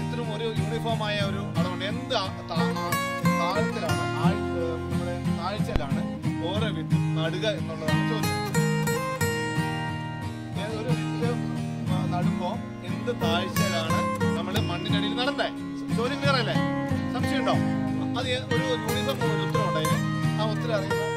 ഓരോരുത്തരും ഒരു യൂണിഫോം ആയ ഒരു അളവുണ്ട് എന്ത് ആ- താ- ആ- താഴത്തിലാണ് ആഴ്- ഏ, നമ്മുടെ താഴ്ചയിലാണ് ഓരോ വിത്തും നടുക എന്നുള്ളതാണ് ചോദ്യം ഏത് ഒരു വിത്ത് ആ, നടുമ്പോ എന്ത് താഴ്ചയിലാണ് നമ്മൾ മണ്ണിനടിയിൽ നടണ്ടേ ചോദ്യം ക്ലിയർ അല്ലേ സംശയമുണ്ടോ അത് ഏ- ഒരു യൂണിഫോം ഒരു ഉത്തരം ഉണ്ടായി ആ ഉത്തരം അറിയുന്ന